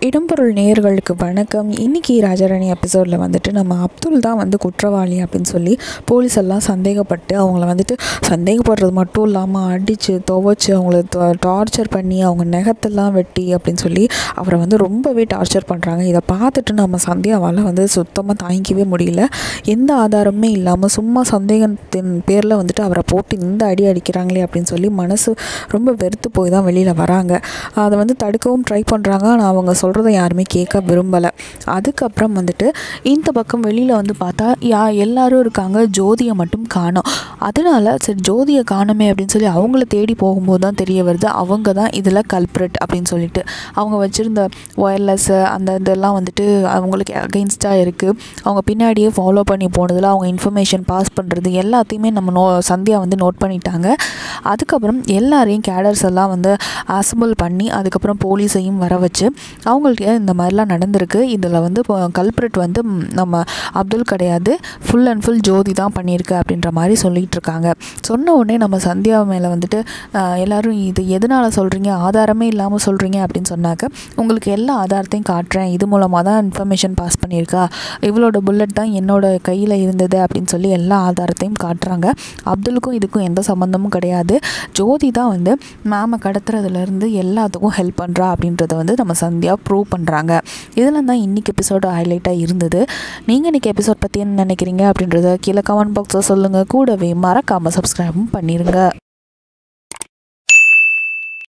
இடம்பொருள் நேயர்களுக்கு வணக்கம் இன்றைக்கி ராஜாராணி எபிசோடில் வந்துட்டு நம்ம அப்துல் தான் வந்து குற்றவாளி அப்படின்னு சொல்லி போலீஸ் எல்லாம் சந்தேகப்பட்டு அவங்கள வந்துட்டு சந்தேகப்படுறது மட்டும் இல்லாமல் அடித்து துவைச்சு அவங்கள டார்ச்சர் பண்ணி அவங்க நெகத்தெல்லாம் வெட்டி அப்படின்னு சொல்லி அவரை வந்து ரொம்பவே டார்ச்சர் பண்ணுறாங்க இதை பார்த்துட்டு நம்ம சந்தியாவால் வந்து சுத்தமாக தாங்கிக்கவே முடியல எந்த ஆதாரமுமே இல்லாமல் சும்மா சந்தேகத்தின் பேரில் வந்துட்டு அவரை போட்டு இந்த அடி அடிக்கிறாங்களே அப்படின்னு சொல்லி மனசு ரொம்ப வெறுத்து போய் தான் வெளியில் வராங்க அதை வந்து தடுக்கவும் ட்ரை பண்ணுறாங்க ஆனால் அவங்க சொல்கிறத யாருமே கேட்க விரும்பலை அதுக்கப்புறம் வந்துட்டு இந்த பக்கம் வெளியில் வந்து பார்த்தா யா எல்லாரும் இருக்காங்க ஜோதியை மட்டும் காணோம் அதனால சரி ஜோதியை காணுமே அப்படின்னு சொல்லி அவங்கள தேடி போகும்போது தான் தெரிய வருது அவங்க தான் இதில் கல்ப்ரேட் அப்படின்னு சொல்லிட்டு அவங்க வச்சுருந்த ஒயர்லெஸ்ஸு அந்த இதெல்லாம் வந்துட்டு அவங்களுக்கு அகெயின்ஸ்டாக இருக்குது அவங்க பின்னாடியே ஃபாலோ பண்ணி போனதில் அவங்க இன்ஃபர்மேஷன் பாஸ் பண்ணுறது எல்லாத்தையுமே நம்ம நோ சந்தியா வந்து நோட் பண்ணிட்டாங்க அதுக்கப்புறம் எல்லாரையும் கேடர்ஸ் எல்லாம் வந்து அசம்பிள் பண்ணி அதுக்கப்புறம் போலீஸையும் வர வச்சு அவங்களுக்கு இந்த மாதிரிலாம் நடந்திருக்கு இதில் வந்து கல்ப்ரேட் வந்து ம், நம்ம அப்துல் கிடையாது ஃபுல் அண்ட் ஃபுல் ஜோதி தான் பண்ணியிருக்கு அப்படின்ற மாதிரி சொல்லிகிட்டு இருக்காங்க சொன்ன உடனே நம்ம சந்தியா மேலே வந்துட்டு ஆஹ், எல்லாரும் இது எதனால் சொல்கிறீங்க ஆதாரமே இல்லாமல் சொல்கிறீங்க அப்படின்னு சொன்னாக்க உங்களுக்கு எல்லா ஆதாரத்தையும் காட்டுறேன் இது மூலமாக தான் இன்ஃபர்மேஷன் பாஸ் பண்ணியிருக்கா இவளோட புல்லட் தான் என்னோட கையில் இருந்தது அப்படின்னு சொல்லி எல்லா ஆதாரத்தையும் காட்டுறாங்க அப்துலுக்கும் இதுக்கும் எந்த சம்மந்தமும் கிடையாது ஜோதி தான் வந்து மேமை கடத்துறதுலேருந்து எல்லாத்துக்கும் ஹெல்ப் பண்ணுறா அப்படின்றத வந்து நம்ம சந்தியா ப்ரூவ் பண்ணுறாங்க இதெல்லாம் தான் இன்றைக்கி எபிசோடு ஹைலைட்டாக இருந்தது நீங்கள் இன்றைக்கி எபிசோட் பற்றி என்ன நினைக்கிறீங்க அப்படின்றத கீழே கமெண்ட் பாக்ஸில் சொல்லுங்கள் கூடவே மறக்காமல் சப்ஸ்கிரைபும் பண்ணிடுங்க